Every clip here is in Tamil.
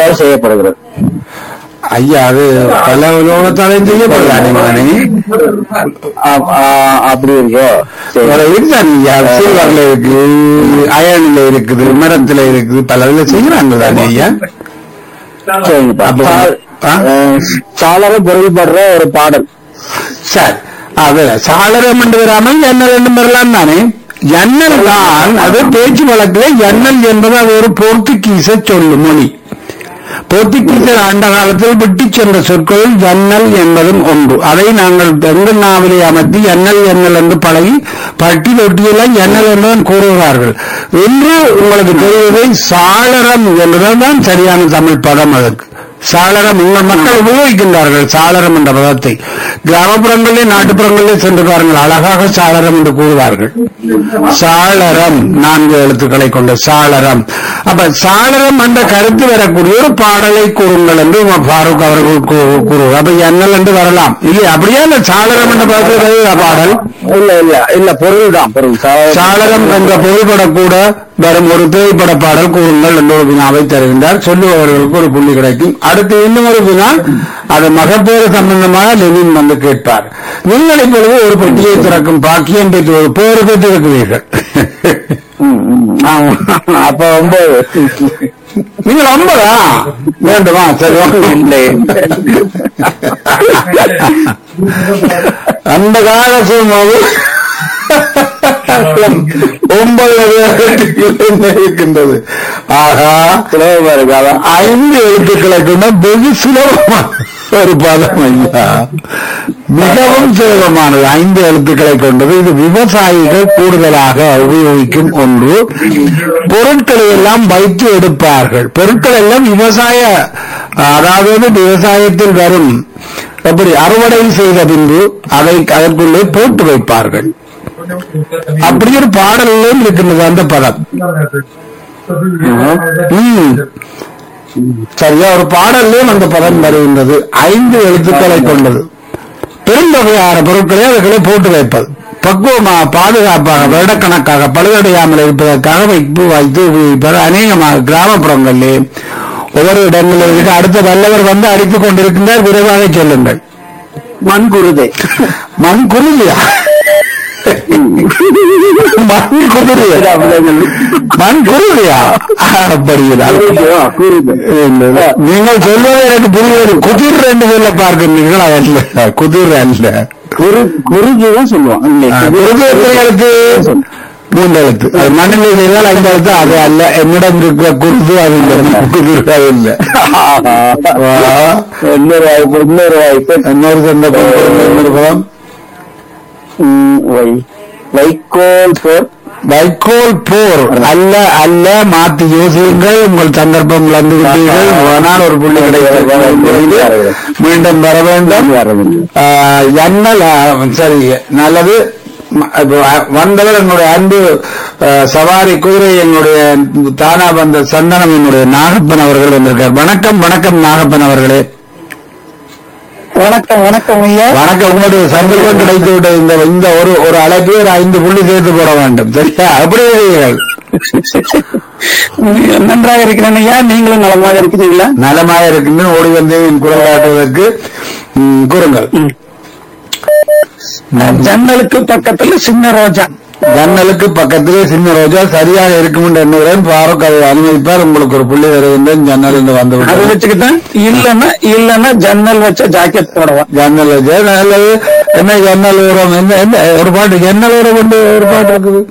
அவ்வாறு செய்யப்படுகிறது ஐயா அது பல உலோகத்தாலையும் செய்யப்படலானே மகனே ஆ- ஆ- அப்படி இருக்கோ சரி. வேற இருக்குதான் ஐயா சில்வர்ல இருக்கு அயன்ல இருக்குது மரத்துல இருக்குது பல இதுல செய்யறாங்க தானே ஐயா சரிங்கப்பா அப்ப- சா- ஆ? அஹ், சாளர பொருள்படுற ஒரு பாடல் சரி அது சாளரம் என்று வராமல் எண்ணல் என்று வரலாம் தானே எண்ணல் தான் அது பேச்சு வழக்கில் எண்ணல் என்பது அது ஒரு போர்த்துகீச சொல்லு மொழி போர்த்துகீசர் ஆண்ட காலத்தில் விட்டுச் சென்ற சொற்களில் எண்ணல் என்பதும் ஒன்று அதை நாங்கள் எங்கள் நாவிலே அமர்த்தி எண்ணல் எண்ணல் என்று பழகி பட்டி தொட்டியெல்லாம் எண்ணல் என்றுதான் கூறுகிறார்கள் இன்று உங்களுக்கு தெரிவதை சாளரம் என்றுதான் சரியான தமிழ் பதம் அதற்கு சாளரம் உங்கள் மக்கள் உபயோகிக்கின்றார்கள் சாளரம் என்ற பதத்தை கிராமப்புறங்களிலே நாட்டுப்புறங்களிலே சென்று பாருங்கள் அழகாக சாளரம் என்று கூறுவார்கள் சாளரம் நான்கு எழுத்துக்களை கொண்ட சாளரம் அப்ப சாளரம் என்ற கருத்து வரக்கூடிய ஒரு பாடலை கூறுங்கள் என்று உமர் ஃபாரூக் அவர்கள் கூ- கூறுவார் அப்ப எண்ணல் என்று வரலாம் இல்லையா அப்படியே இல்ல சாளரம் என்ற பதத்தில் பாடல் இல்ல இல்ல இல்ல பொருள் தான் பொருள் சாளரம் சாளரம் என்ற பொருள்படக்கூட வரும் ஒரு திரைப்பட பாடல் கூறுங்கள் என்ற ஒரு வினாவை தருகின்றார் சொல்லுபவர்களுக்கு ஒரு புள்ளி கிடைக்கும் அடுத்து இன்னும் ஒரு வினா அது மகப்பேறு சம்பந்தமாக லெனின் வந்து கேட்பார் நீங்கள் இப்பொழுது ஒரு பெட்டியை திறக்கும் பாக்கியம் பெற்று ஒரு பேறு பெற்றிருக்கிறீர்கள் ம், ம். ஆமா. அப்ப ஒன்பது நீங்கள் ஐம்பதா வேண்டுமா சரி இல்லை அந்த கால சூழ்நிலை ஒன்பது இருக்கின்றது ஆகா சுலபமா இருக்கு அதான் ஐந்து எழுத்துக்களை கொண்ட வெகு சுலபமான ஒரு பதம் ஐயா மிகவும் சுலபமானது ஐந்து எழுத்துக்களை கொண்டது இது விவசாயிகள் கூடுதலாக உபயோகிக்கும் ஒன்று பொருட்களை எல்லாம் வைத்து எடுப்பார்கள் பொருட்கள் எல்லாம் விவசாய அதாவது விவசாயத்தில் வரும் எப்படி அறுவடை செய்த பின்பு அதை அதற்குள்ளே போட்டு வைப்பார்கள் அப்படி ஒரு பாடலிலும் இருக்கின்றது அந்த பதம் ம். சரியா ஒரு பாடல்லையும் அந்த பதம் வருகின்றது ஐந்து எழுத்துக்களை கொண்டது பெருந்தொகையான பொருட்களை அதுகளை போட்டு வைப்பது பக்குவமாக பாதுகாப்பாக வருடக்கணக்காக பழுதடையாமல் இருப்பதற்காக வைப்பு வைத்து உபயோகிப்பது அநேகமாக கிராமப்புறங்களிலே ஒவ்வொரு இடங்களில் இருக்க அடுத்த வல்லவர் வந்து அடித்துக் கொண்டிருக்கின்றார் விரைவாக சொல்லுங்கள் மண் குருதை மண் குருதியா மண் குதிரையா மண் குருதியா அப்படியா குருதை இல்ல. நீங்கள் சொல்வது எனக்கு புரிவது குதிர் என்று சொல்ல பார்க்கிறீர்கள் அல்ல குதிர் அல்ல குரு குருஜி தான் சொல்லுவோம் இல்லை, குருது எத்தனை எழுத்து மூன்று எழுத்து அது மண்ணில் செய்தால் ஐந்து எழுத்து அது அல்ல என்னிடம் இருக்கிற குருது அது இல்லை குதிர் அது இல்லை வா. இன்னொரு வாய்ப்பு இன்னொரு வாய்ப்பு இன்னொரு சந்தர்ப்பம் கொடுங்க, இன்னொரு பதம் ம், வை வைக்கோல் போர் வைக்கோல் போர் அல்ல அல்ல மாத்தி யோசியுங்கள் உங்கள் சந்தர்ப்பம் இழந்து விட்டீர்கள் ஆனால் ஒரு புள்ளி கிடைக்கிறது மீண்டும் வர வேண்டும் ஆஹ், எண்ணல் ஆஹ், சரி நல்லது ம- இப்போ, அஹ், வந்தவர் என்னுடைய அன்பு ஆஹ், சவாரி குதிரை என்னுடைய தானா வந்த சந்தனம் என்னுடைய நாகப்பன் அவர்கள் வந்திருக்கார் வணக்கம் வணக்கம் நாகப்பன் அவர்களே வணக்கம் வணக்கம் ஐயா வணக்கம் உங்களுடைய சந்தர்ப்பம் கிடைத்து விட்ட இந்த இந்த ஒரு ஒரு அழைப்பு ஒரு ஐந்து புள்ளி சேர்த்து போட வேண்டும் சரியா அப்படி செய்யுங்கள். நன்றாக இருக்கிறேன் ஐயா நீங்களும் நலமாக இருக்கிறீங்களா நலமாக இருக்கின்ற ஓடி வந்து என் குரல் காட்டுவதற்கு ம், கூறுங்கள் ஜன்னலுக்கு பக்கத்துல சின்ன ரோஜா ஜன்னலுக்கு பக்கத்திலே சின்ன ரோஜா சரியாக இருக்கும் என்று எண்ணுகிறேன் பாருக் அதை அனுமதிப்பார் உங்களுக்கு ஒரு புள்ளி வருகின்றேன் ஜன்னல் இருந்து வந்து அதை விட்டது. வச்சுக்கிட்டேன் இல்லன்னா இல்லன்னா ஜன்னல் வச்ச ஜாக்கெட் போடுவேன் ஜன்னல் வச்சா நல்லது என்ன ஜன்னல் உரம் என்ன என்ன ஒரு பாட்டு ஜன்னல் உரம் கொண்டு ஒரு பாட்டு இருக்குது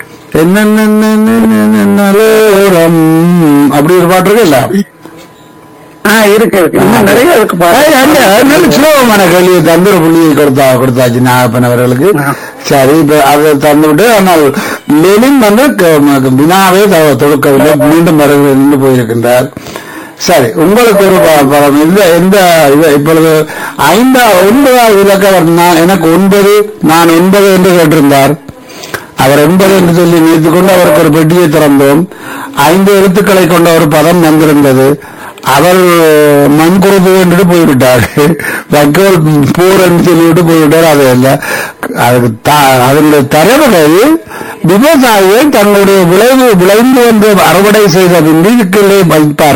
என்ன உரம் அப்படி ஒரு பாட்டு இருக்கு இல்ல ஆ இருக்கு இருக்கு இன்னும் நிறைய இருக்கு ஏய், அண்ணே, அது நல்ல சுலபமான கேள்வியை தந்துர புள்ளியை கொடுத்தா கொடுத்தாச்சு நாகப்பன் அவர்களுக்கு சரி இப்ப அதை தந்துவிட்டு ஆனால் லெனின் வந்து க- ம- வினாவே த- தொடுக்கவில்லை மீண்டும் வருகிறது நின்று போயிருக்கின்றார் சரி உங்களுக்கு ஒரு ப- படம் இந்த எந்த இது இப்பொழுது ஐந்தா ஒன்பதாவது இலக்கம் நான் எனக்கு ஒன்பது நான் ஒன்பது என்று கேட்டிருந்தார் அவர் என்பது என்று சொல்லி நினைத்துக் கொண்டு அவருக்கு ஒரு பெட்டியை திறந்தோம் ஐந்து எழுத்துக்களை கொண்ட ஒரு பதம் வந்திருந்தது அவர் மண்குறுது என்று போய்விட்டார் வைக்கோல் போர் என்று சொல்லிவிட்டு போய்விட்டார் அது அல்ல அதுக்கு த- அதனுடைய தரவுகள் விவசாயிகள் தங்களுடைய விளைவு விளைந்து வந்து அறுவடை செய்த பின்பு இதுக்குள்ளே வைப்பார்